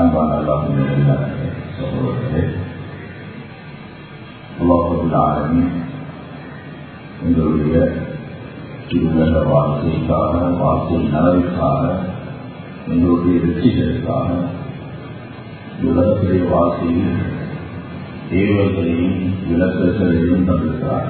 அன்பான அல்லாஹ் சகோதரர்களே அல்லாஹுல்லாலும் எங்களுடைய திருநல வாழ்க்கைக்காக வாழ்க்கை நலனுக்காக எங்களுடைய வெற்றிகளுக்காக உலகத்துடைய வாழ்க்கையில் ஏவல்களையும் விளக்கல்களையும் தந்திருக்கிறார்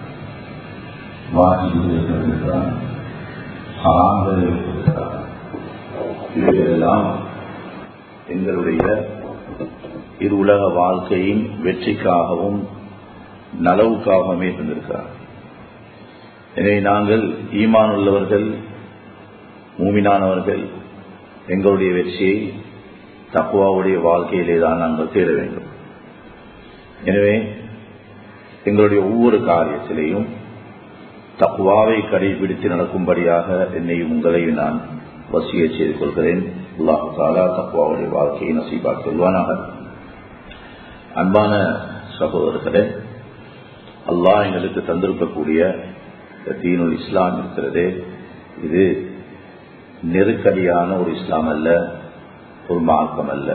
வாசிகளை தந்திருக்கிறார் ஹராங்களை கொடுக்கிறார் இவைகளெல்லாம் எங்களுடைய இரு உலக வாழ்க்கையின் வெற்றிக்காகவும் நலவுக்காகவுமே தந்திருக்கிறார் எனவே நாங்கள் ஈமான் உள்ளவர்கள் மூமினானவர்கள் எங்களுடைய வெற்றியை தக்குவாவுடைய வாழ்க்கையிலே தான் நாங்கள் தேட வேண்டும் எனவே எங்களுடைய ஒவ்வொரு காரியத்திலேயும் தக்குவாவை கடைபிடித்து நடக்கும்படியாக என்னையும் உங்களையும் நான் வசிய செய்து கொள்கிறேன் அல்லாஹு தாலா தக்குவாவுடைய வாழ்க்கையை நசீபாக் கொள்வானாக அன்பான சகோதரர்களே அல்லாஹ் எங்களுக்கு தந்திருக்கக்கூடிய தீனுல் இஸ்லாம் இருக்கிறதே இது நெருக்கடியான ஒரு இஸ்லாம் அல்ல ஒரு மார்க்கம் அல்ல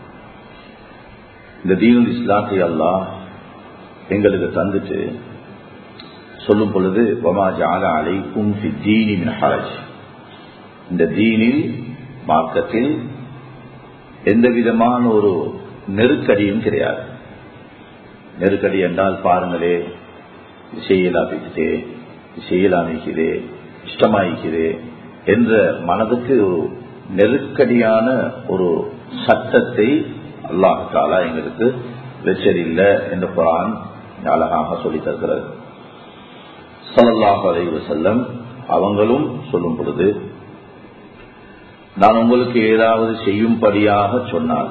இந்த தீனுல் இஸ்லாத்தை அல்லாஹ் எங்களுக்கு தந்துட்டு சொல்லும் பொழுது வமா ஜால அலைக்கும் தீனி ஹரஜ் இந்த தீனில் மார்க்கத்தில் எந்த விதமான ஒரு நெருக்கடியும் கிடையாது நெருக்கடி என்றால் பாருங்களே செய்யலாபிக்குதே செய்யலாமிக்குதே இஷ்டமாயிக்குதே என்ற மனதுக்கு ஒரு நெருக்கடியான ஒரு சட்டத்தை அல்லாஹாலா எங்களுக்கு வச்சதில்லை என்று குரான் அழகாக சொல்லி தருகிறது சல்லாஹ் அலைவு செல்லம் அவங்களும் சொல்லும் பொழுது நான் உங்களுக்கு ஏதாவது செய்யும்படியாக சொன்னால்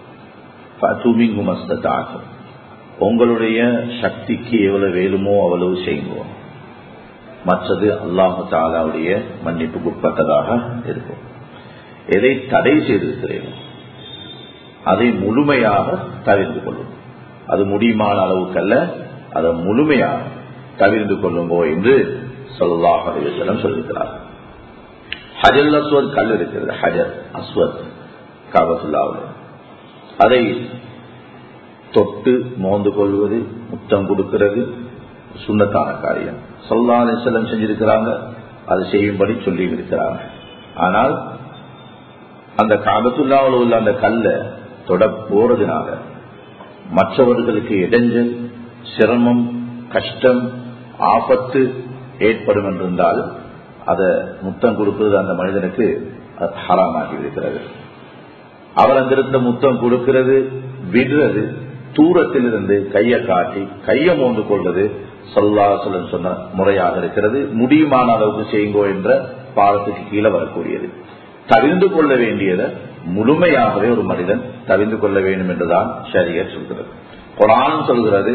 உங்களுடைய சக்திக்கு எவ்வளவு வேலுமோ அவ்வளவு செய்வோம் மற்றது அல்லாஹு தாலாவுடைய மன்னிப்புக்கு உட்பட்டதாக இருக்கும் எதை தடை செய்திருக்கிறேன் அதை முழுமையாக தவிர்த்து கொள்ளும் அது முடியுமான அளவுக்கல்ல அதை முழுமையாக தவிர்த்து கொள்ளுங்கோ என்று சொல்லாஹ் அலிவசலம் சொல்லியிருக்கிறார் ஹஜல் அஸ்வத் கல் இருக்கிறது ஹஜர் அஸ்வத் காபத்துல்லாவில் அதை தொட்டு மோந்து கொள்வது முத்தம் கொடுக்கிறது சுண்ணத்தான காரியம் சொல்லா அலிசல்லம் செஞ்சிருக்கிறாங்க அது செய்யும்படி சொல்லி இருக்கிறாங்க ஆனால் அந்த காபத்துல்லாவில் உள்ள அந்த கல்ல தொட போறதுனால மற்றவர்களுக்கு இடைஞ்சல் சிரமம் கஷ்டம் ஆபத்து ஏற்படும் என்றிருந்தால் அதை முத்தம் கொடுக்கிறது அந்த மனிதனுக்கு ஹராமாகி இருக்கிறது அவர் அங்கிருந்த முத்தம் கொடுக்கிறது விடுறது தூரத்தில் இருந்து கையை காட்டி கையை மோந்து கொள்வது சொல்லாசலம் சொன்ன முறையாக இருக்கிறது முடியுமான அளவுக்கு செய்யுங்கோ என்ற பாடத்துக்கு கீழே வரக்கூடியது தவிர்ந்து கொள்ள வேண்டியதை முழுமையாகவே ஒரு மனிதன் தவிர்ந்து கொள்ள வேண்டும் என்றுதான் ஷரியர் சொல்கிறது குரான் சொல்கிறது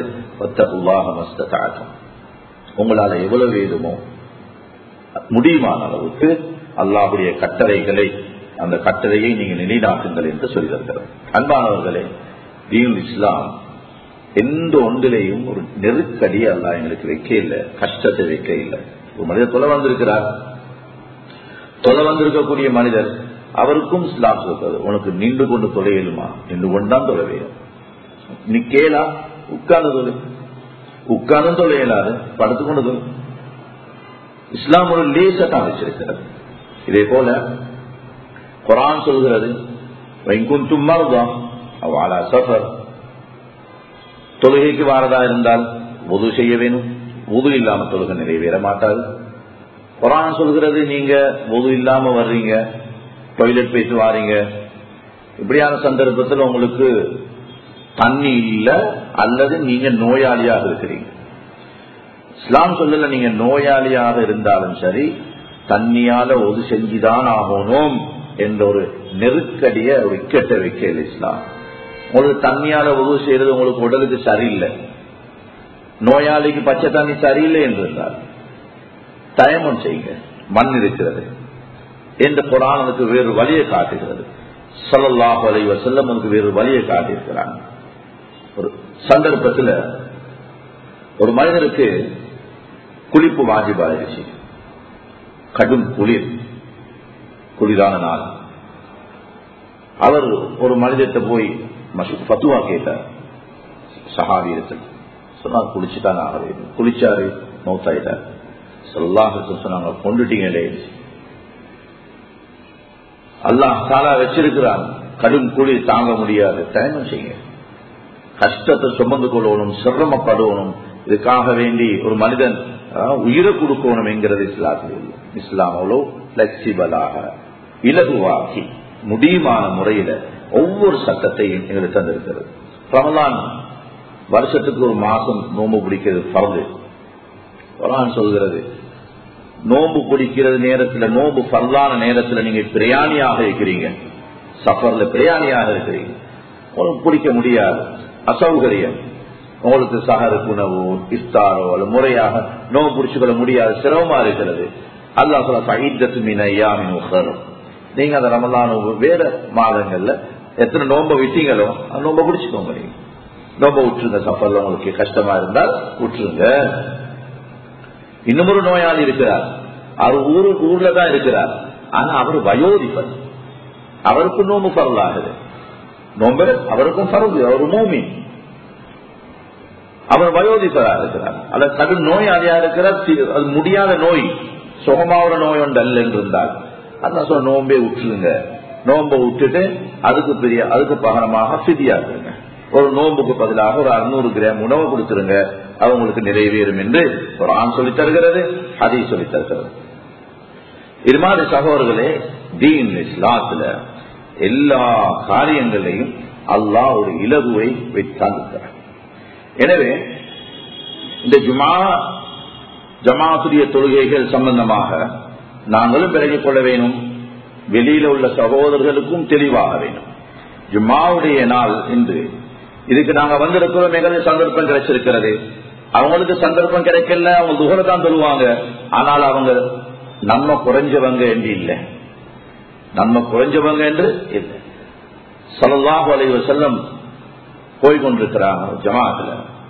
உங்களால எவ்வளவு வேண்டுமோ முடியுமான அளவுக்கு அல்லாஹுடைய கட்டளைகளை அந்த கட்டளையை நீங்க நிலைநாட்டுங்கள் என்று சொல்லியிருக்கிறது அன்பானவர்களே தீன் இஸ்லாம் எந்த ஒன்றிலையும் ஒரு நெருக்கடி அல்ல எங்களுக்கு வைக்க இல்லை கஷ்டத்தை வைக்க இல்லை ஒரு மனிதர் தொலை வந்திருக்கிறார் தொலை வந்திருக்கக்கூடிய மனிதர் அவருக்கும் இஸ்லாம் சொல்றது உனக்கு நின்று கொண்டு தொலையலுமா நின்று கொண்டுதான் தொலை வேணும் நீ கேளா உட்கார்ந்து தொலை உட்கார்ந்து தொலையலாது படுத்துக்கொண்டு தொலை இஸ்லாம் ஒரு லேசத்தான் வச்சிருக்கிறது இதே போல குரான் சொல்கிறது வைகுந்தும் மருதா அவாலா சஃபர் தொழுகைக்கு வாரதா இருந்தால் உது செய்ய வேணும் உது இல்லாம தொழுகை நிறைவேற மாட்டாது குரான் சொல்கிறது நீங்க உது இல்லாம வர்றீங்க டாய்லெட் போயிட்டு வாரீங்க இப்படியான சந்தர்ப்பத்தில் உங்களுக்கு தண்ணி இல்ல அல்லது நீங்க நோயாளியாக இருக்கிறீங்க இஸ்லாம் சொல்லல நீங்க நோயாளியாக இருந்தாலும் சரி தண்ணியால ஒது செஞ்சுதான் ஆகணும் என்ற ஒரு நெருக்கடிய ஒரு இக்கட்ட வைக்கல இஸ்லாம் உங்களுக்கு தண்ணியால உதவு செய்யறது உங்களுக்கு உடலுக்கு சரியில்லை நோயாளிக்கு பச்சை தண்ணி சரியில்லை என்று இருந்தால் தயமம் செய்யுங்க மண் இருக்கிறது என்ற புராணனுக்கு வேறு வழியை காட்டுகிறது சொல்லல்லாஹ் அலைவ செல்லமனுக்கு வேறு வழியை காட்டியிருக்கிறாங்க ஒரு சந்தர்ப்பத்தில் ஒரு மனிதனுக்கு குளிப்பு வாஜிபாயிருச்சு கடும் குளிர் குளிரான நாள் அவர் ஒரு மனிதத்தை போய் பத்துவா கேட்டார் சஹாபியத்தில் சொன்னார் குளிச்சுட்டாங்க ஆகவே குளிச்சாரு மௌத்தாயிட்டார் சொல்லாக சொன்னாங்க கொண்டுட்டீங்களே அல்லாஹ் தாலா வச்சிருக்கிறான் கடும் கூலி தாங்க முடியாது தயமம் செய்யுங்க கஷ்டத்தை சுமந்து கொள்ளணும் சிரமப்படணும் இதுக்காக வேண்டி ஒரு மனிதன் உயிரை கொடுக்கணும் என்கிறது இஸ்லாத்தில் இல்லை இஸ்லாம் அவ்வளோ பிளெக்சிபிளாக இலகுவாக்கி முடியுமான முறையில ஒவ்வொரு சட்டத்தையும் எங்களுக்கு தந்திருக்கிறது ரமலான் வருஷத்துக்கு ஒரு மாசம் நோம்பு பிடிக்கிறது பரது குரான் சொல்கிறது நோம்பு பிடிக்கிறது நேரத்துல நோம்பு பரவான நேரத்துல நீங்க பிரயாணியாக இருக்கிறீங்க சஃபர்ல பிரயாணியாக இருக்கிறீங்க உங்களுக்கு பிடிக்க முடியாது அசௌகரியம் உங்களுக்கு சகருக்கு உணவு இஃப்தாரோ அல்ல முறையாக நோவு பிடிச்சுக்கொள்ள முடியாது சிரமமா இருக்கிறது அல்லா சொல்ல சகிதத்து மீன் ஐயாமின் உகரும் நீங்க அந்த ரமலான வேற மாதங்கள்ல எத்தனை நோம்ப விட்டீங்களோ அந்த நோம்ப பிடிச்சுக்கோங்க நீங்க நோம்ப விட்டுருங்க சஃபர்ல உங்களுக்கு கஷ்டமா இருந்தால் விட்டுருங்க இன்னும் ஒரு நோயாளி இருக்கிறார் அவர் ஊரு ஊர்ல தான் இருக்கிறார் ஆனா அவர் வயோதிபர் அவருக்கும் நோம்பு பரலாகுது நோம்பு அவருக்கும் பரவு அவர் மூமி அவர் வயோதிபரா இருக்கிறார் அல்ல கடும் நோயாளியா இருக்கிறார் அது முடியாத நோய் சுகமாகிற நோய் ஒன்று அல்ல இருந்தால் அதான் சொல்ல நோம்பே விட்டுருங்க நோம்பை விட்டுட்டு அதுக்கு பெரிய அதுக்கு பகரமாக சிதியாக்குங்க ஒரு நோம்புக்கு பதிலாக ஒரு அறுநூறு கிராம் உணவு கொடுத்துருங்க அவங்களுக்கு நிறைவேறும் என்று ஒரு ஆண் சொல்லித் தருகிறது அதை சொல்லித் தருகிறது இது மாதிரி சகோதரர்களே தீன் இஸ்லாத்துல எல்லா காரியங்களையும் அல்லாஹ் ஒரு இலகுவை வைத்தான் எனவே இந்த ஜுமா ஜமாத்துடைய தொழுகைகள் சம்பந்தமாக நாங்களும் விலகிக் கொள்ள வேணும் வெளியில உள்ள சகோதரர்களுக்கும் தெளிவாக வேணும் ஜும்மாவுடைய நாள் இன்று இதுக்கு நாங்க வந்திருக்கிறோம் எங்களுக்கு சந்தர்ப்பம் கிடைச்சிருக்கிறது அவங்களுக்கு சந்தர்ப்பம் கிடைக்கல அவங்க துகரை தான் சொல்லுவாங்க ஆனால் அவங்க நம்ம குறைஞ்சவங்க என்று இல்லை நம்ம குறைஞ்சவங்க என்று இல்லை சல்லாஹு அலைவ செல்லம் போய்கொண்டிருக்கிறாங்க ஜமாத்துல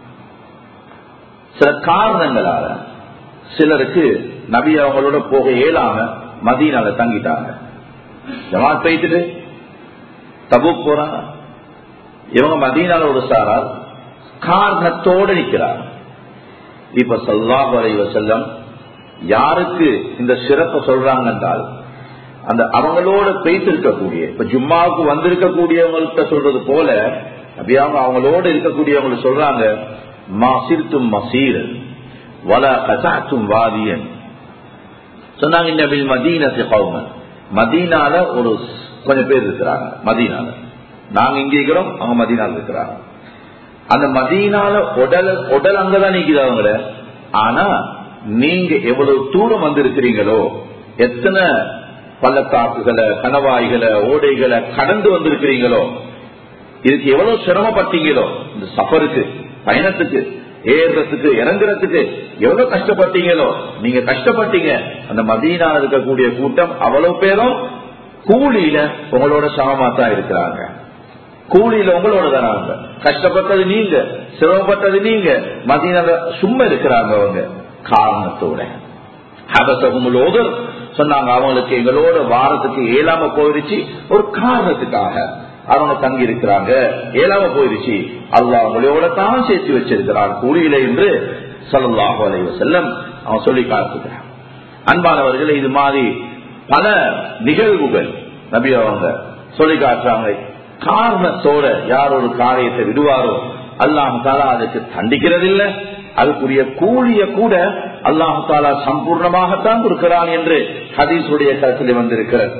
சில காரணங்களால சிலருக்கு நபி அவங்களோட போக இயலாம மதியனால தங்கிட்டாங்க ஜமாத் போயிட்டு தபு போறாங்க இவங்க மதியனால ஒரு சாரார் காரணத்தோடு நிற்கிறார் இப்ப சல்லாஹ் அலைவ செல்லம் யாருக்கு இந்த சிறப்பை சொல்றாங்க என்றால் அந்த அவங்களோட பேசிருக்கக்கூடிய இப்ப ஜும்மாவுக்கு வந்திருக்கக்கூடியவங்கள்ட்ட சொல்றது போல அப்படி அவங்க அவங்களோட இருக்கக்கூடியவங்க சொல்றாங்க மாசிர்த்தும் மசீரன் வல கசாத்தும் வாதியன் சொன்னாங்க இந்த மதீனத்தை கவுமன் மதீனால ஒரு கொஞ்சம் பேர் இருக்கிறாங்க மதீனால நாங்க இங்க இருக்கிறோம் அவங்க மதீனால இருக்கிறாங்க அந்த மதீனால உடல் உடல் அங்கதான் நிக்குது அவங்கள ஆனா நீங்க எவ்வளவு தூரம் வந்திருக்கிறீங்களோ எத்தனை பள்ளத்தாக்குகளை கணவாய்களை ஓடைகளை கடந்து வந்திருக்கிறீங்களோ இதுக்கு எவ்வளவு சிரமப்பட்டீங்களோ இந்த சஃபருக்கு பயணத்துக்கு ஏறுறதுக்கு இறங்குறதுக்கு எவ்வளவு கஷ்டப்பட்டீங்களோ நீங்க கஷ்டப்பட்டீங்க அந்த மதீனால இருக்கக்கூடிய கூட்டம் அவ்வளவு பேரும் கூலியில உங்களோட சமமா தான் இருக்கிறாங்க கூலியில உங்களோட தானாங்க கஷ்டப்பட்டது நீங்க சிரமப்பட்டது நீங்க மதீனால சும்மா இருக்கிறாங்க அவங்க காரணத்தோட ஹபசகுமுலோடு சொன்னாங்க அவங்களுக்கு எங்களோட வாரத்துக்கு ஏழாம போயிருச்சு ஒரு காரணத்துக்காக அவங்க தங்கி இருக்கிறாங்க ஏழாம போயிருச்சு அல்லா அவங்களோட தான் சேர்த்து வச்சிருக்கிறார் கூலியில என்று சொல்லலாக அலைவ செல்லம் அவன் சொல்லி காட்டுகிறான் அன்பானவர்கள் இது மாதிரி பல நிகழ்வுகள் நபி அவங்க சொல்லி காட்டுறாங்க காரணத்தோட யார் ஒரு காரியத்தை விடுவாரோ அல்லாஹ் தாலா அதுக்கு தண்டிக்கிறதில்லை அதுக்குரிய கூலிய கூட அல்லாஹு தாலா சம்பூர்ணமாகத்தான் கொடுக்கிறான் என்று ஹதீஸுடைய கருத்தில் வந்திருக்கிறது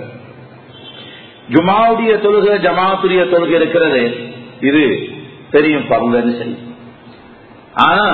ஜுமாவுடைய தொழுகை ஜமாத்துடைய தொழுகை இருக்கிறது இது தெரியும் பருவன்னு சரி ஆனா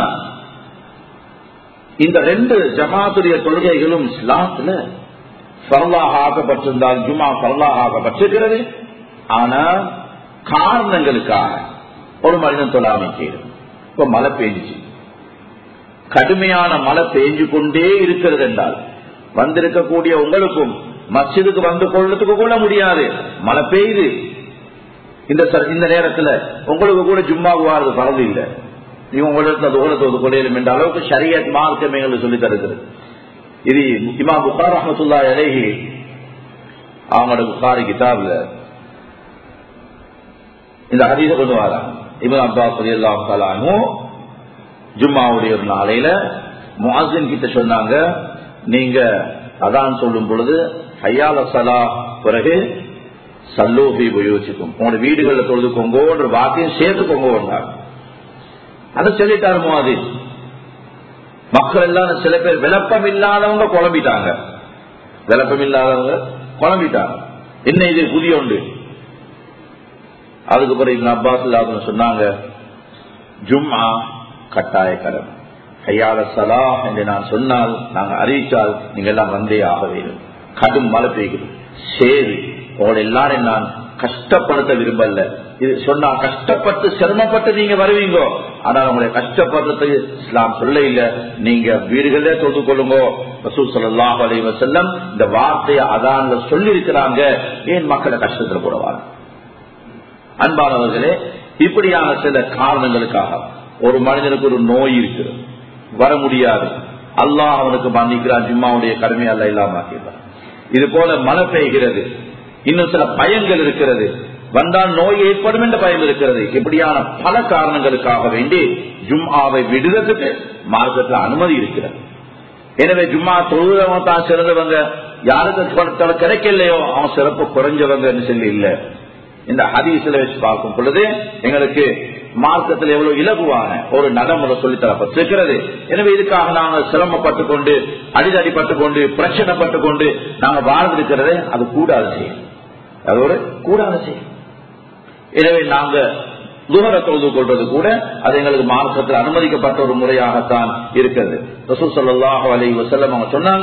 இந்த ரெண்டு ஜமாத்துடைய தொழுகைகளும் இஸ்லாத்துல பரலாக ஆக்கப்பட்டிருந்தால் ஜுமா பரலாக ஆக்கப்பட்டிருக்கிறது ஆனா காரணங்களுக்காக ஒரு மனிதன் தொழாமை செய்யும் இப்ப மழை பெய்ஞ்சிச்சு கடுமையான மழை பெய்ஞ்சு கொண்டே இருக்கிறது என்றால் வந்திருக்கக்கூடிய உங்களுக்கும் மஸ்ஜிதுக்கு வந்து கொள்ளத்துக்கு கொள்ள முடியாது மழை பெய்யுது இந்த இந்த நேரத்துல உங்களுக்கு கூட ஜும்மா வாரது பரது இல்லை நீங்க உங்களிடத்துல தோலத்தோது கொள்ளையிலும் என்ற அளவுக்கு ஷரியத் மார்க்கம் எங்களுக்கு சொல்லி தருகிறது இது இமா புகார் அஹமத்துல்லா இலகி அவங்களோட புகாரி கிதாப்ல இந்த ஹதீஸ கொண்டு வராங்க இவன் அப்பாஸ் எல்லாம் தலானும் ஜும்மாவுடைய ஒரு நாளையில முஹாசின் கிட்ட சொன்னாங்க நீங்க அதான் சொல்லும் பொழுது ஹையால சலா பிறகு சல்லோபி உபயோகிச்சுக்கும் உங்களோட வீடுகளில் தொழுதுக்கோங்கோன்ற வார்த்தையும் சேர்த்துக்கோங்க அதை சொல்லிட்டாரு முஹாசின் மக்கள் எல்லாம் சில பேர் விளப்பம் இல்லாதவங்க குழம்பிட்டாங்க விளப்பம் இல்லாதவங்க குழம்பிட்டாங்க என்ன இது புதிய ஒன்று அதுக்கு பிறகு இவங்க அப்பாஸ் இல்லாத சொன்னாங்க ஜும்மா கட்டாய கடமை கையாள சலா என்று நான் சொன்னால் நாங்க அறிவித்தால் நீங்க எல்லாம் வந்தே ஆக வேண்டும் கடும் மழை பெய்யுது சரி உங்களை எல்லாரும் நான் கஷ்டப்படுத்த விரும்பல இது சொன்னா கஷ்டப்பட்டு சிரமப்பட்டு நீங்க வருவீங்க ஆனா உங்களை கஷ்டப்படுறது இஸ்லாம் சொல்ல இல்ல நீங்க வீடுகளே தொழுது கொள்ளுங்க ரசூல் ஸல்லல்லாஹு அலைஹி வஸல்லம் இந்த வார்த்தையை அதான்ல சொல்லி இருக்கிறாங்க ஏன் மக்களை கஷ்டத்துல போடுவாங்க அன்பானவர்களே இப்படியான சில காரணங்களுக்காக ஒரு மனிதனுக்கு ஒரு நோய் இருக்கிறது வர முடியாது அல்லாஹ் அவனுக்கு மன்னிக்கிறான் ஜும்மாவுடைய கடமை அல்ல இல்லாம ஆக்கிடுறான். இது போல மழை பெய்கிறது இன்னும் சில பயங்கள் இருக்கிறது வந்தால் நோய் ஏற்படும் என்ற பயம் இருக்கிறது இப்படியான பல காரணங்களுக்காக வேண்டி ஜும்மாவை விடுறதுக்கு மார்க்கத்தில் அனுமதி இருக்கிறது எனவே ஜும்மா தொழுதவங்க தான் சிறந்தவங்க யாருக்கு பணத்தால கிடைக்கலையோ அவன் சிறப்பு குறைஞ்சவங்கன்னு சொல்லி இல்ல இந்த ஹதீஸ்ல வச்சு பார்க்கும் பொழுது எங்களுக்கு மார்க்கத்தில் எவ்வளவு இலகுவான ஒரு நடைமுறை சொல்லித்தரப்பட்டிருக்கிறது எனவே இதுக்காக நாங்கள் சிரமப்பட்டு கொண்டு அடிதடிப்பட்டு கொண்டு பிரச்சனைப்பட்டு கொண்டு நாங்கள் வாழ்ந்திருக்கிறதே அது கூடாது செய்யும் அது ஒரு கூடாது செய்யும் எனவே நாங்க துகர தொழுது கொள்வது கூட அது எங்களுக்கு மார்க்கத்தில் அனுமதிக்கப்பட்ட ஒரு முறையாகத்தான் இருக்கிறது ரசூல் ஸல்லல்லாஹு அலைஹி வஸல்லம் அவங்க சொன்னாங்க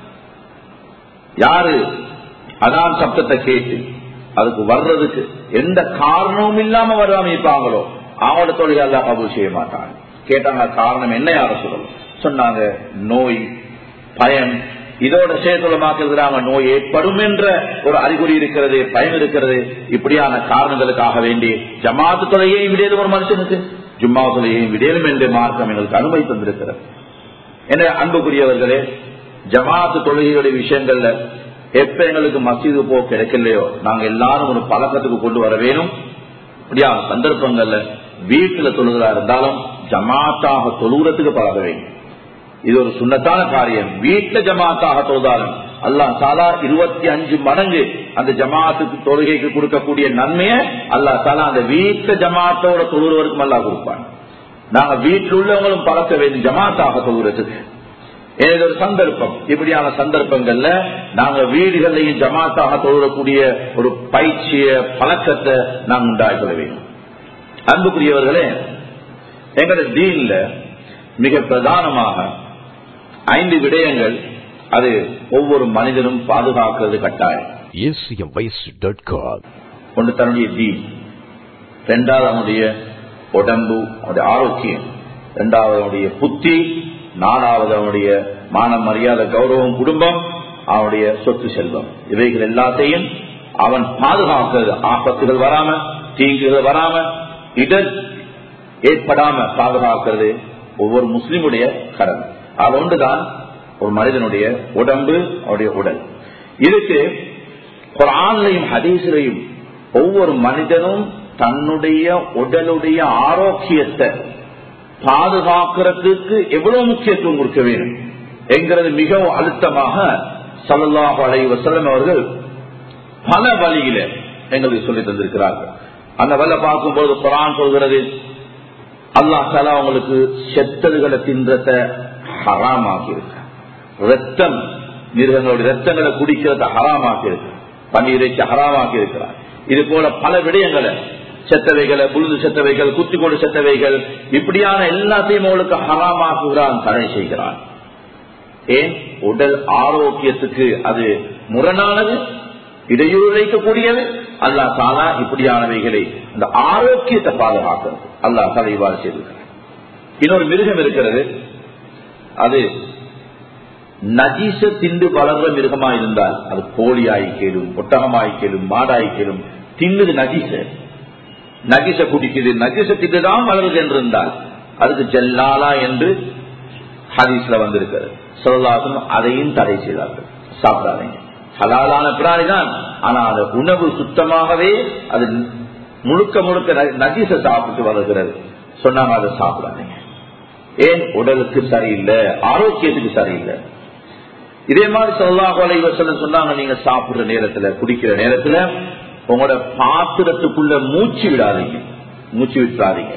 யாரு அதான் சப்தத்தை கேட்டு அதுக்கு வர்றதுக்கு எந்த காரணமும் இல்லாம வராம இருப்பாங்களோ அவங்களோட தொழில் எல்லாம் கபூல் செய்ய மாட்டாங்க கேட்டாங்க காரணம் என்ன யார சொல்லணும் சொன்னாங்க நோய் பயம் இதோட சேர்த்துள்ளமாக்குறாங்க நோய் ஏற்படும் என்ற ஒரு அறிகுறி இருக்கிறது பயம் இருக்கிறது இப்படியான காரணங்களுக்காக வேண்டி ஜமாத்து தொலையையும் விடையலும் ஒரு மனுஷனுக்கு ஜும்மா தொலையையும் விடையலும் என்று மார்க்கம் எங்களுக்கு அனுமதி தந்திருக்கிறது என அன்புக்குரியவர்களே ஜமாத்து தொழுகையுடைய விஷயங்கள்ல எப்ப எங்களுக்கு மசீது போ கிடைக்கலையோ நாங்க எல்லாரும் ஒரு பழக்கத்துக்கு கொண்டு வர வேணும் இப்படியான சந்தர்ப்பங்கள்ல வீட்டுல தொழுகிறா இருந்தாலும் ஜமாத்தாக தொழுகிறதுக்கு பழக வேண்டும் இது ஒரு சுண்ணத்தான காரியம் வீட்டுல ஜமாத்தாக தொழுதாலும் அல்லாஹ் சாலா இருபத்தி அஞ்சு மடங்கு அந்த ஜமாத்துக்கு தொழுகைக்கு கொடுக்கக்கூடிய நன்மையை அல்லாஹ் சாலா அந்த வீட்டுல ஜமாத்தோட தொழுகிறவருக்கும் அல்லா கொடுப்பான் நாங்க வீட்டில் உள்ளவங்களும் பழக்க வேண்டும் ஜமாத்தாக தொழுகிறதுக்கு ஏதோ ஒரு சந்தர்ப்பம் இப்படியான சந்தர்ப்பங்கள்ல நாங்க வீடுகளையும் ஜமாத்தாக தொழுகக்கூடிய ஒரு பயிற்சிய பழக்கத்தை நாம் உண்டாக்கிட வேண்டும் அன்புக்குரியவர்களே எங்களோட தீன்ல மிக பிரதானமாக ஐந்து விடயங்கள் அது ஒவ்வொரு மனிதனும் பாதுகாக்கிறது கட்டாயம் acmvoice.com. ஒன்று தன்னுடைய தீன் இரண்டாவது அவனுடைய உடம்பு அவனுடைய ஆரோக்கியம் இரண்டாவது அவனுடைய புத்தி நாலாவது அவனுடைய மான மரியாதை கௌரவம் குடும்பம் அவனுடைய சொத்து செல்வம் இவைகள் எல்லாத்தையும் அவன் பாதுகாக்கிறது ஆபத்துகள் வராம தீங்குகள் வராம இடர் ஏற்படாம பாதுகாக்கிறது ஒவ்வொரு முஸ்லிமுடைய கடமை அது ஒன்றுதான் ஒரு மனிதனுடைய உடம்பு அவருடைய உடல் இதுக்கு குரான்லையும் ஹதீஸ்லையும் ஒவ்வொரு மனிதனும் தன்னுடைய உடலுடைய ஆரோக்கியத்தை பாதுகாக்கிறதுக்கு எவ்வளவு முக்கியத்துவம் கொடுக்க வேண்டும் என்கிறது மிகவும் அழுத்தமாக சல்லாஹு அலை வசலம் அவர்கள் பல வழியில எங்களுக்கு சொல்லி தந்திருக்கிறார்கள் அந்த வல்ல பார்க்கும்போது குரான் சொல்கிறது அல்லாஹ் தாலா உங்களுக்கு செத்தல்களை தின்றத ஹராமாக்கி இருக்க ரத்தம் மிருகங்களுடைய ரத்தங்களை குடிக்கிறத ஹராமாக்கி இருக்கு பன்னீரைக்கு ஹராமாக்கி இருக்கிறார் இது போல பல விடயங்களை செத்தவைகளை புழுது செத்தவைகள் குத்திக்கொண்டு செத்தவைகள் இப்படியான எல்லாத்தையும் அவளுக்கு ஹராமாக்குகிறான் தடை செய்கிறான் ஏன் உடல் ஆரோக்கியத்துக்கு அது முரணானது இடையூறு வைக்கக்கூடியது அல்லா தானா இப்படியானவைகளை அந்த ஆரோக்கியத்தை பாதுகாக்கிறது அல்லா தாலா இவ்வாறு செய்திருக்கிறார் இன்னொரு மிருகம் இருக்கிறது அது நஜீச திண்டு வளர்ற மிருகமா இருந்தால் அது கோழியாய் கேளும் ஒட்டகமாய் கேளும் மாடாய் கேளும் தின்னுது நஜீச நஜீச குடிக்குது நஜீச திண்டுதான் வளருது என்று இருந்தால் அதுக்கு ஜல்லாலா என்று ஹதீஸ்ல வந்திருக்கிறது சொல்லலாசனம் அதையும் தடை செய்தார்கள் சாப்பிடாதீங்க ஹலாலான பிராணி தான் ஆனா அந்த உணவு சுத்தமாகவே அது முழுக்க முழுக்க ந- நஜீச சாப்பிட்டு வருகிறது சொன்னாங்க அதை சாப்பிடாதீங்க ஏன் உடலுக்கு சரியில்லை ஆரோக்கியத்துக்கு சரியில்லை இதே மாதிரி சொல்லாஹ் அலைவசல்ல சொன்னாங்க நீங்க சாப்பிடுற நேரத்துல குடிக்கிற நேரத்துல உங்களோட பாத்திரத்துக்குள்ள மூச்சு விடாதீங்க மூச்சு விட்டுறாதீங்க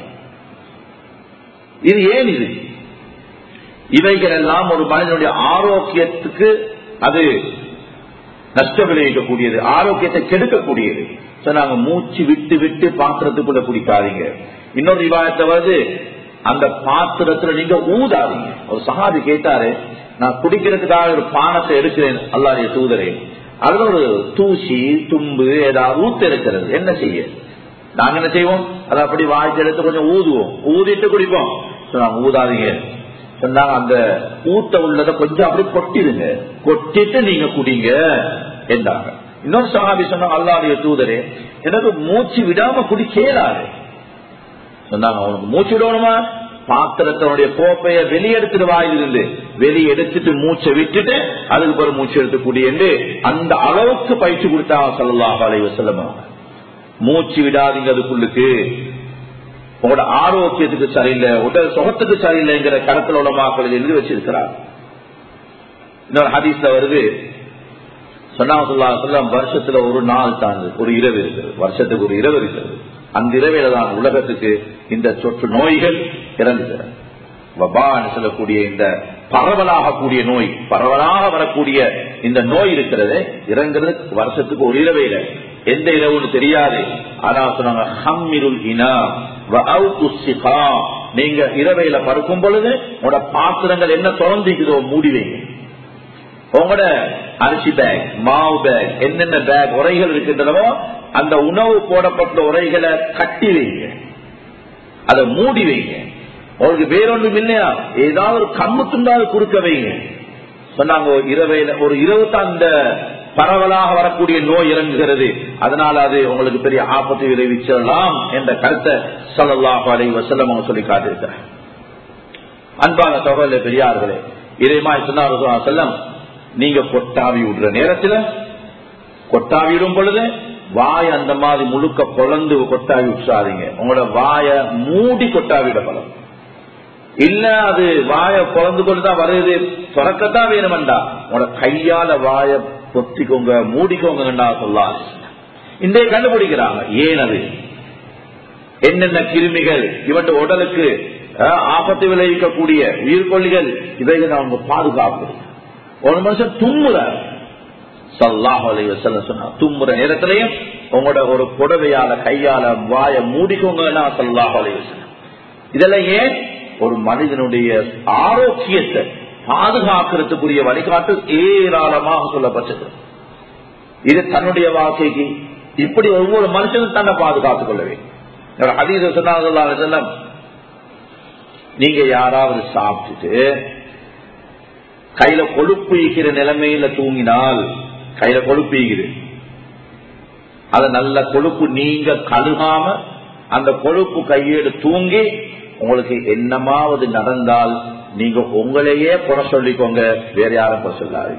இது ஏன் இது இவைகள் எல்லாம் ஒரு மனிதனுடைய ஆரோக்கியத்துக்கு அது நஷ்டம் விளைவிக்கக்கூடியது ஆரோக்கியத்தை கெடுக்கக்கூடியது சொன்னாங்க மூச்சு விட்டு விட்டு பாத்திரத்துக்குள்ள குடிக்காதீங்க இன்னொரு விவாதத்தை வந்து அந்த பாத்திரத்துல நீங்க ஊதாதீங்க ஒரு சகாதி கேட்டாரு நான் குடிக்கிறதுக்காக ஒரு பானத்தை எடுக்கிறேன் அல்லாடைய தூதரே அதுல ஒரு தூசி தும்பு ஏதாவது ஊத்து இருக்கிறது என்ன செய்ய நாங்க என்ன செய்வோம் அதை அப்படி வாய்ச்சி எடுத்து கொஞ்சம் ஊதுவோம் ஊதிட்டு குடிப்போம் சொன்னாங்க ஊதாதீங்க சொன்னாங்க அந்த ஊத்த உள்ளதை கொஞ்சம் அப்படி கொட்டிடுங்க கொட்டிட்டு நீங்க குடிங்க என்றாங்க இன்னொரு சகாபி சொன்னாங்க அல்லாடைய தூதரே எனக்கு மூச்சு விடாம குடிக்கலாது சொன்னாங்க அவனுக்கு மூச்சு விடணுமா பாத்திரத்தினுடைய கோப்பைய வெளியெடுத்துட்டு வாயிலிருந்து வெளியே எடுத்துட்டு மூச்சை விட்டுட்டு அதுக்கு பிறகு மூச்சு எடுத்து குடி என்று அந்த அளவுக்கு பயிற்சி கொடுத்தாங்க சொல்லலாம் அலைவ செல்லம் மூச்சு விடாதீங்க அதுக்குள்ளுக்கு உங்களோட ஆரோக்கியத்துக்கு சரியில்லை உடல் சுகத்துக்கு சரியில்லைங்கிற கருத்தில் உள்ள மக்கள் எழுதி வச்சிருக்கிறார் இன்னொரு ஹதீஸ்ல வருது சொன்னாங்க வருஷத்துல ஒரு நாள் தான் ஒரு இரவு இருக்கிறது வருஷத்துக்கு ஒரு இரவு இருக்கிறது அந்த இரவில தான் உலகத்துக்கு இந்த சொற்று நோய்கள் இறங்குகிறது வபான்னு சொல்லக்கூடிய இந்த பரவலாக கூடிய நோய் பரவலாக வரக்கூடிய இந்த நோய் இருக்கிறது இறங்குறது வருஷத்துக்கு ஒரு இரவையில எந்த இரவுன்னு தெரியாது ஆனா சொன்னாங்க ஹம்மிருல் இனா நீங்க இரவையில படுக்கும் பொழுது உங்களோட பாத்திரங்கள் என்ன திறந்திக்குதோ மூடி வைங்க உங்களோட அரிசி பேக் மாவு பேக் என்னென்ன பேக் உரைகள் இருக்கின்றனவோ அந்த உணவு போடப்பட்ட உரைகளை கட்டி வைங்க அதை மூடி வைங்க உங்களுக்கு வேறொன்றும் இல்லையா ஏதாவது ஒரு கம்மு துண்டாவது குறுக்க வைங்க சொன்னாங்க இரவையில ஒரு இரவு தான் அந்த பரவலாக வரக்கூடிய நோய் இறங்குகிறது அதனால அது உங்களுக்கு பெரிய ஆபத்தை விளைவிச்சிடலாம் என்ற கருத்தை சொல்லலாம் அலை வசல்லம் அவங்க சொல்லி காட்டிருக்கிறார் அன்பான சகோதர பெரியார்களே இதைமா சொன்னார் செல்லம் நீங்க கொட்டாவி விடுற நேரத்துல கொட்டாவி விடும் பொழுது வாய் அந்த மாதிரி முழுக்க பொழந்து கொட்டாவி விட்டுறாதீங்க உங்களோட வாய மூடி கொட்டாவிட பலம் இல்ல அது வாய பொழந்து கொண்டுதான் வருது துறக்கத்தான் வேணுமெண்டா உங்களோட கையால வாய பொத்திக்கோங்க மூடிக்கோங்கண்டா சொல்லாது இன்றைய கண்டுபிடிக்கிறாங்க ஏன் அது என்னென்ன கிருமிகள் இவன் உடலுக்கு ஆபத்து விளைவிக்கக்கூடிய உயிர்கொல்லிகள் இவைகள் அவங்க பாதுகாப்பு ஒரு மனுஷன் தும்முறார் சல்லாஹ் அலைவசல்ல சொன்னா தும்முற நேரத்திலையும் உங்களோட ஒரு புடவையால கையால வாய மூடிக்கோங்கன்னா சல்லாஹ் அலைவசல்லம் இதெல்லாம் ஏன் ஒரு மனிதனுடைய ஆரோக்கியத்தை பாதுகாக்கிறதுக்குரிய வழிகாட்டு ஏராளமாக சொல்லப்பட்டது இது தன்னுடைய வாழ்க்கைக்கு இப்படி ஒவ்வொரு மனுஷனும் தன்னை பாதுகாத்துக் கொள்ள வேண்டும் அதீத சொன்னாங்க நீங்க யாராவது சாப்பிட்டுட்டு கையில கொழுப்பு ஈக்கிற நிலைமையில தூங்கினால் கையில கொழுப்பு ஈக்குது அத நல்ல கொழுப்பு நீங்க கழுகாம அந்த கொழுப்பு கையேடு தூங்கி உங்களுக்கு என்னமாவது நடந்தால் நீங்க உங்களையே புற சொல்லிக்கோங்க வேற யாரும் புற சொல்லாது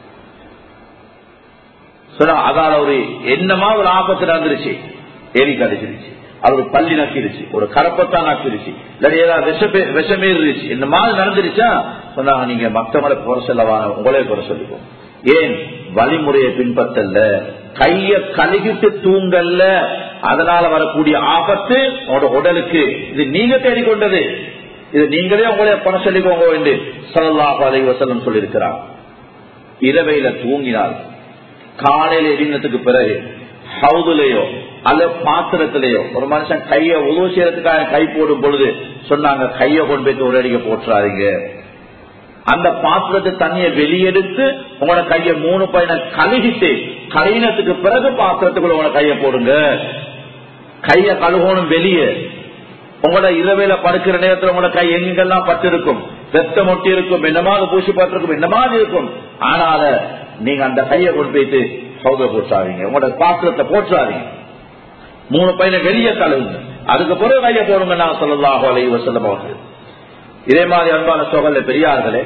சொன்னா அதால ஒரு என்னமா ஒரு ஆபத்து நடந்துருச்சு ஏறி கடிச்சிருச்சு அது ஒரு பள்ளி நக்கிருச்சு ஒரு கரப்பத்தான் நக்கிருச்சு இல்லாட்டி ஏதாவது விஷமே இருந்துச்சு இந்த மாதிரி நடந்துருச்சா சொன்னாங்க நீங்க மற்றவங்களை குறை சொல்லவான உங்களே குறை சொல்லிப்போம் ஏன் வழிமுறையை பின்பற்றல கைய கழுகிட்டு தூங்கல்ல அதனால வரக்கூடிய ஆபத்து உங்களோட உடலுக்கு இது நீங்க தேடிக்கொண்டது இது நீங்களே உங்களே பணம் சொல்லிக்கோங்க என்று சல்லாஹ் அலை வசலம் சொல்லியிருக்கிறார் இரவையில தூங்கினால் காலையில எரினத்துக்கு பிறகு ஹவுதுலையோ அல்ல பாத்திரத்திலேயோ ஒரு மனுஷன் கைய உதவு செய்யறதுக்காக கை போடும் பொழுது சொன்னாங்க கைய கொண்டு போய் ஒரு அடிக்க போட்டுறாதீங்க அந்த பாத்திரத்தை தண்ணியை வெளியெடுத்து உங்களோட கைய மூணு பையனை கழுகிட்டு கழினத்துக்கு பிறகு பாத்திரத்துக்குள்ள உங்களோட கைய போடுங்க கைய கழுகணும் வெளியே உங்களோட இரவையில படுக்கிற நேரத்தில் உங்களோட கை எங்கெல்லாம் பட்டு இருக்கும் ரத்தம் ஒட்டி இருக்கும் என்னமாவது பூசி பட்டிருக்கும் என்னமாவது இருக்கும் ஆனால நீங்க அந்த கையை கொண்டு போயிட்டு சௌத போட்டாதீங்க உங்களோட பாத்திரத்தை போட்டுறாதீங்க மூணு பையனை வெளியே கழுவுங்க அதுக்கு பிறகு கைய போடுங்க நான் சொல்லலாம் அலைவ செல்லம் அவர்கள் இதே மாதிரி அன்பான சோழல பெரியார்களே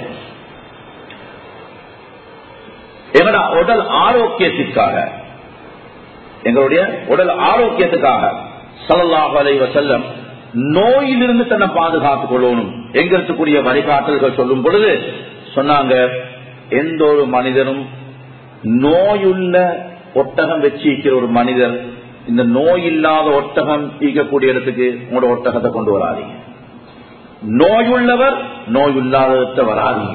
எங்களோட உடல் ஆரோக்கியத்திற்காக எங்களுடைய உடல் ஆரோக்கியத்துக்காக சல்லாஹ் அலை வசல்லம் நோயிலிருந்து தன்னை பாதுகாத்துக் கொள்ளணும் எங்க இருக்கக்கூடிய வழிகாட்டல்கள் சொல்லும் பொழுது சொன்னாங்க எந்த ஒரு மனிதனும் நோயுள்ள ஒட்டகம் வச்சிருக்கிற ஒரு மனிதர் இந்த நோய் இல்லாத ஒட்டகம் ஈக்கக்கூடிய இடத்துக்கு உங்களோட ஒட்டகத்தை கொண்டு வராதீங்க நோயுள்ளவர் நோய் இல்லாததை வராதீங்க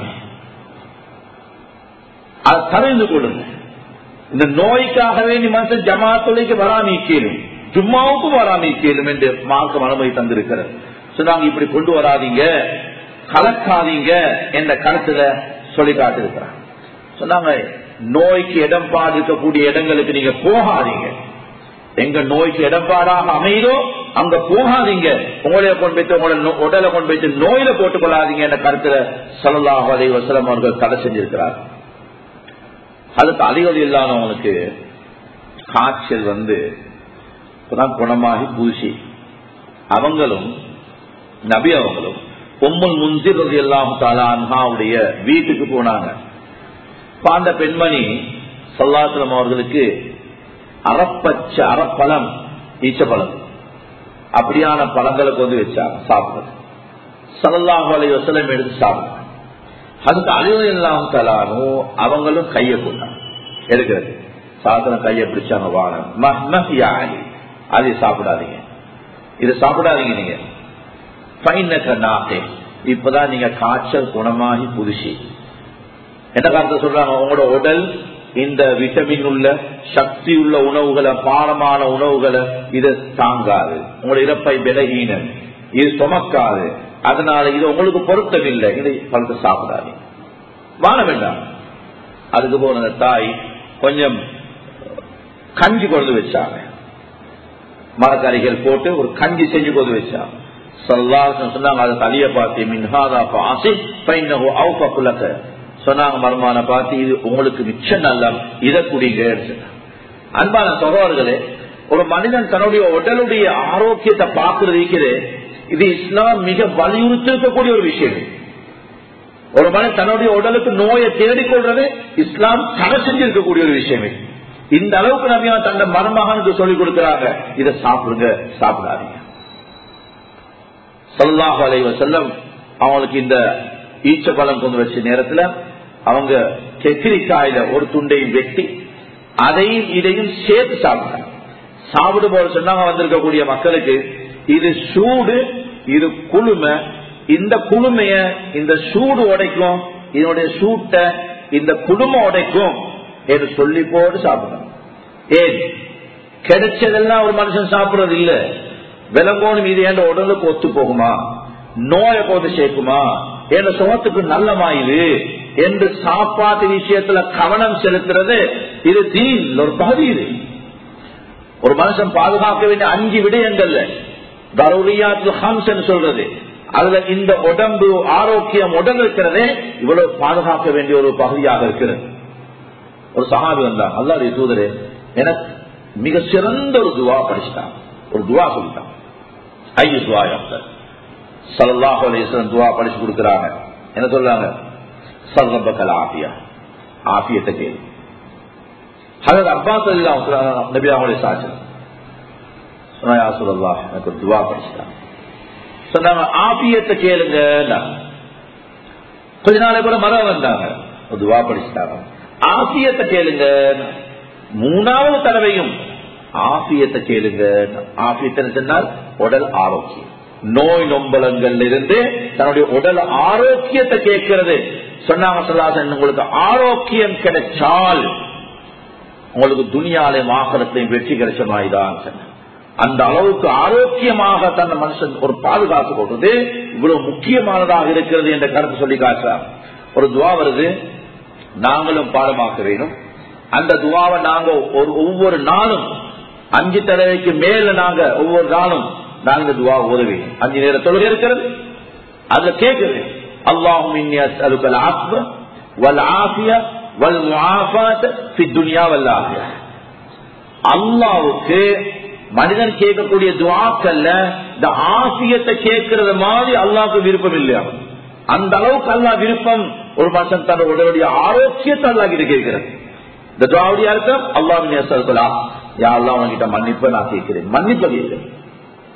அதை தவிர்த்து கொள்ளுங்க இந்த நோய்க்காகவே நீ மனுஷன் ஜமாத்துலைக்கு வராமிக்கலும் ஜும்மாவுக்கும் வராமிக்கலும் என்று மார்க்கம் அனுமதி தந்திருக்கிறது சொன்னாங்க இப்படி கொண்டு வராதீங்க கலக்காதீங்க என்ற கருத்துல சொல்லி காட்டிருக்கிறாங்க சொன்னாங்க நோய்க்கு இடம்பாடு இருக்கக்கூடிய இடங்களுக்கு நீங்க போகாதீங்க எங்க நோய்க்கு இடம்பாடாக அமைதோ அங்க போகாதீங்க உங்களைய கொண்டு போய்த்து உங்களை உடலை கொண்டு போய்த்து நோயில போட்டுக் கொள்ளாதீங்க என்ற கருத்துல சொல்லலாக அதை வசலம் அவர்கள் தடை செஞ்சிருக்கிறார் அதுக்கு அதிகம் இல்லாதவங்களுக்கு காய்ச்சல் வந்து இப்பதான் குணமாகி பூசி அவங்களும் நபி அவங்களும் பொம்மல் முன்சிறது எல்லாம் அன்ஹாவுடைய வீட்டுக்கு போனாங்க அந்த பெண்மணி சொல்லாத்திரம் அவர்களுக்கு அறப்பச்ச அறப்பழம் ஈச்சப்பழம் அப்படியான பழங்களை கொண்டு வச்சாங்க சாப்பிடுறது சல்லாஹ் அலை வசலம் எடுத்து சாப்பிடுறாங்க அதுக்கு அழிவு எல்லாம் தலானும் அவங்களும் கையை கொண்டாங்க எடுக்கிறது சாத்திரம் கையை பிடிச்சாங்க வானம் அதை சாப்பிடாதீங்க இதை சாப்பிடாதீங்க நீங்க இப்பதான் நீங்க காய்ச்சல் குணமாகி புதுசி என்ன காரணத்தை சொல்றாங்க உங்களோட உடல் இந்த விட்டமின் உள்ள சக்தி உள்ள உணவுகளை பாரமான உணவுகளை இதை தாங்காது உங்களோட இறப்பை விலகீனன் இது சுமக்காது அதனால இது உங்களுக்கு பொருத்தமில்லை இதை பழத்தை சாப்பிடாது வாழ வேண்டாம் அதுக்கு போன தாய் கொஞ்சம் கஞ்சி கொண்டு வச்சாங்க மரக்கறிகள் போட்டு ஒரு கஞ்சி செஞ்சு கொண்டு வச்சாங்க சொன்னாங்க அதை தலைய பார்த்து மின்ஹாதா பாசி பைனஹோ அவுப்ப குலக்க சொன்னாங்க மருமான பார்த்து இது உங்களுக்கு மிச்சம் நல்ல இதை குடிங்க அன்பான சகோதரர்களே ஒரு மனிதன் தன்னுடைய உடலுடைய ஆரோக்கியத்தை பார்க்கறது இருக்கிறது இது இஸ்லாம் மிக வலியுறுத்தி இருக்கக்கூடிய ஒரு விஷயம் ஒரு மனிதன் தன்னுடைய உடலுக்கு நோயை தேடிக்கொள்றது இஸ்லாம் தடை செஞ்சிருக்கக்கூடிய ஒரு விஷயமே இந்த அளவுக்கு நம்பியா தன்னை மருமகனுக்கு சொல்லிக் கொடுக்கிறாங்க இதை சாப்பிடுங்க சாப்பிடாதீங்க சொல்லாஹ் அலைவ செல்லம் அவங்களுக்கு இந்த ஈச்ச பழம் கொண்டு வச்ச நேரத்துல அவங்க கெக்கிரிக்காயில ஒரு துண்டையும் வெட்டி அதையும் இதையும் சேர்த்து சாப்பிட்டாங்க சாப்பிடு போல சொன்னாங்க வந்திருக்கக்கூடிய மக்களுக்கு இது சூடு இது குளுமை இந்த குளுமைய இந்த சூடு உடைக்கும் இதனுடைய சூட்டை இந்த குடும்பம் உடைக்கும் என்று சொல்லி போட்டு சாப்பிடணும் ஏன் கிடைச்சதெல்லாம் ஒரு மனுஷன் சாப்பிடுறது இல்ல விலங்கோணும் இது என்ற உடலுக்கு ஒத்து போகுமா நோயை போட்டு சேர்க்குமா என்ற சுகத்துக்கு நல்லமாயுது என்று சாப்பாட்டு விஷயத்துல கவனம் செலுத்துறது இது தீன் ஒரு பகுதி இது ஒரு மனுஷன் பாதுகாக்க வேண்டிய அஞ்சு விடயங்கள்ல தருரியாத்து ஹம்ஸ் சொல்றது அதுல இந்த உடம்பு ஆரோக்கியம் உடல் இருக்கிறதே இவ்வளவு பாதுகாக்க வேண்டிய ஒரு பகுதியாக இருக்கிறது ஒரு சகாபி வந்தான் அல்லாடைய தூதரே எனக்கு மிக சிறந்த ஒரு துவா படிச்சுட்டான் ஒரு துவா சொல்லிட்டான் ஐயோ துவா டாக்டர் சல்லாஹ் அலேஸ்வரன் துவா படிச்சு கொடுக்குறாங்க என்ன சொல்றாங்க சர்வபக்கல் ஆபியா ஆபியத்தை கேள்வி அதற்கு அப்பாஸ் நபி அவங்களுடைய சாட்சி சொன்னா சொல்லா எனக்கு ஒரு துவா படிச்சுட்டாங்க சொன்னாங்க ஆபியத்தை கேளுங்க கொஞ்ச நாள் கூட மரம் வந்தாங்க ஒரு துவா படிச்சுட்டாங்க ஆபியத்தை கேளுங்க மூணாவது தடவையும் ஆபியத்தை கேளுங்க ஆபியத்தை சொன்னால் உடல் ஆரோக்கியம் நோய் நொம்பலங்கள்ல இருந்து தன்னுடைய உடல் ஆரோக்கியத்தை கேட்கிறது சொன்னாங்க சொல்லாசன் உங்களுக்கு ஆரோக்கியம் கிடைச்சால் உங்களுக்கு துணியாலையும் ஆகலத்தையும் வெற்றி கிடைச்ச மாதிரிதான் சொன்ன அந்த அளவுக்கு ஆரோக்கியமாக தன்னை மனுஷன் ஒரு பாதுகாத்து கொடுறது இவ்வளவு முக்கியமானதாக இருக்கிறது என்ற கருத்து சொல்லி காட்டுறார் ஒரு துவா வருது நாங்களும் பாடமாக்க வேணும் அந்த துவாவை நாங்க ஒரு ஒவ்வொரு நாளும் அஞ்சு தடவைக்கு மேல நாங்க ஒவ்வொரு நாளும் நாங்க துவா உதவி அஞ்சு நேர தொழுகை இருக்கிறது அதுல கேட்குது அல்லாஹும் அலுக்கல் ஆத்ம வல் ஆசிய வல் முஆஃபாத் ஃபி துன்யா வல் ஆஃபியா அல்லாஹ்வுக்கு மனிதன் கேட்கக்கூடிய துவாக்கல்ல இந்த ஆசியத்தை கேட்கறது மாதிரி அல்லாஹ்வுக்கு விருப்பம் இல்லையா அந்த அளவுக்கு அல்லாஹ் விருப்பம் ஒரு மனுஷன் தன் உடலுடைய ஆரோக்கியத்தை அல்லாஹ் கிட்ட கேட்கிறது இந்த துவாவுடைய அர்த்தம் அல்லாஹ் யா அல்லா உங்ககிட்ட மன்னிப்ப நான் கேட்கிறேன் மன்னிப்பது இல்லை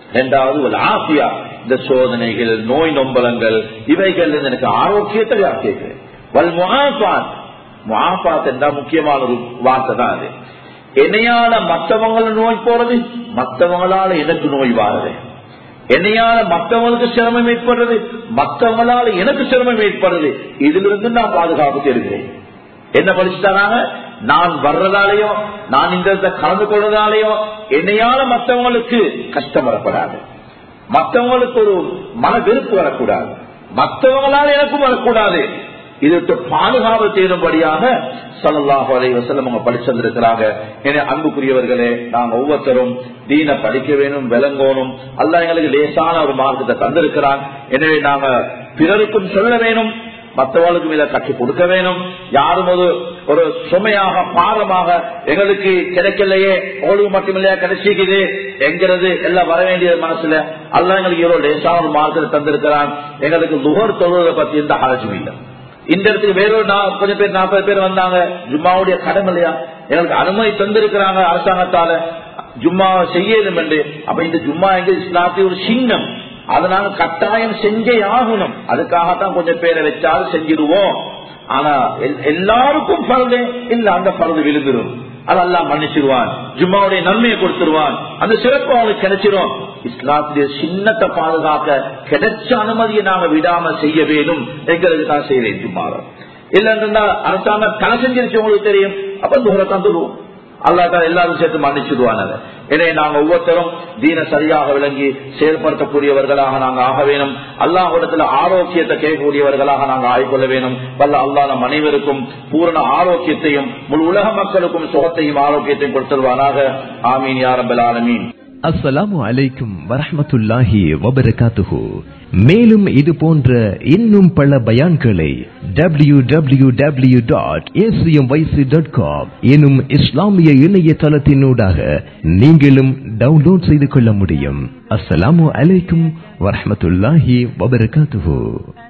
இரண்டாவது ஒரு ஆசியா இந்த சோதனைகள் நோய் நொம்பலங்கள் இவைகள் எனக்கு ஆரோக்கியத்தை யார் கேட்கிறேன் வல் முகாபாத் முகாபாத் என்றா முக்கியமான ஒரு வார்த்தை தான் அது என்னையால மற்றவங்கள நோய் போறது மற்றவங்களால எனக்கு நோய் வாருது என்னையால மற்றவங்களுக்கு சிரமம் ஏற்படுறது மற்றவங்களால எனக்கு சிரமம் ஏற்படுறது இதிலிருந்து நான் பாதுகாப்பு தெரிகிறேன் என்ன படிச்சுட்டாங்க நான் வர்றதாலேயோ நான் இந்த இடத்துல கலந்து கொள்றதாலேயோ என்னையால மற்றவங்களுக்கு கஷ்டம் வரப்படாது மற்றவங்களுக்கு ஒரு மன வெறுப்பு வரக்கூடாது மற்றவங்களால எனக்கும் வரக்கூடாது இதற்கு பாதுகாப்பு தேடும்படியாக சல்லாஹு அலை வசலம் அவங்க படிச்சிருந்திருக்கிறாங்க என அன்புக்குரியவர்களே நாங்க ஒவ்வொருத்தரும் தீன படிக்க வேணும் விளங்கணும் அல்ல எங்களுக்கு லேசான ஒரு மார்க்கத்தை தந்திருக்கிறான் எனவே நாங்க பிறருக்கும் சொல்ல வேணும் மற்றவர்களுக்கும் இதை கற்றுக் கொடுக்க வேணும் யாரும் ஒரு ஒரு சுமையாக பாரமாக எங்களுக்கு கிடைக்கலையே ஓய்வு மட்டுமில்லையா கிடைச்சிக்குது என்கிறது எல்லாம் வர வேண்டியது மனசுல அல்ல எங்களுக்கு இவ்வளவு லேசான ஒரு மார்க்கத்தை தந்திருக்கிறான் எங்களுக்கு நுகர் தொழுவதை பத்தி எந்த ஆலோசனை இல்லை இந்த இடத்துக்கு வேறொரு கொஞ்சம் பேர் நாற்பது பேர் வந்தாங்க ஜும்மாவுடைய கடமை இல்லையா எங்களுக்கு அனுமதி தந்திருக்கிறாங்க அரசாங்கத்தால ஜும்மா செய்யலும் என்று அப்ப இந்த ஜும்மா எங்க இஸ்லாத்திய ஒரு சின்னம் அதனால கட்டாயம் செஞ்சே ஆகணும் அதுக்காகத்தான் கொஞ்சம் பேரை வச்சாலும் செஞ்சிருவோம் ஆனா எல்லாருக்கும் பருது இல்ல அந்த பருது விழுந்துரும் அதெல்லாம் மன்னிச்சிருவான் ஜும்மாவுடைய நன்மையை கொடுத்துருவான் அந்த சிறப்பு அவங்களுக்கு கிடைச்சிரும் இஸ்லாத்துடைய சின்னத்தை பாதுகாக்க கிடைச்ச அனுமதியை நாங்க விடாம செய்ய வேணும் எங்களுக்கு தான் செய்யறேன் ஜும்மாவை இல்லைன்னா அரசாங்கம் தலை செஞ்சிருச்சு உங்களுக்கு தெரியும் அப்ப தூரத்தான் சொல்லுவோம் அல்லாதான் எல்லாரும் சேர்த்து மன்னிச்சிடுவான் எனவே நாங்க ஒவ்வொருத்தரும் தீன சரியாக விளங்கி செயல்படுத்தக்கூடியவர்களாக நாங்க ஆக வேணும் அல்லாஹிடத்துல ஆரோக்கியத்தை கேட்கக்கூடியவர்களாக நாங்க ஆய்கொள்ள வேணும் வல்ல அல்லா நம் அனைவருக்கும் பூரண ஆரோக்கியத்தையும் முழு உலக மக்களுக்கும் சுகத்தையும் ஆரோக்கியத்தையும் கொடுத்துருவானாக ஆமீன் யாரம்பல் ஆலமீன் அஸ்ஸலாமு அலைக்கும் வரஹமத்துல்லாஹி வபரகாத்துஹு மேலும் இது போன்ற இன்னும் பல பயான்களை W W W dot dot com எனும் இஸ்லாமிய இணையதளத்தினூடாக நீங்களும் டவுன்லோட் செய்து கொள்ள முடியும் அஸ்ஸலாமு அலைக்கும் வரஹமத்துல்லாஹி வபரகாத்துஹு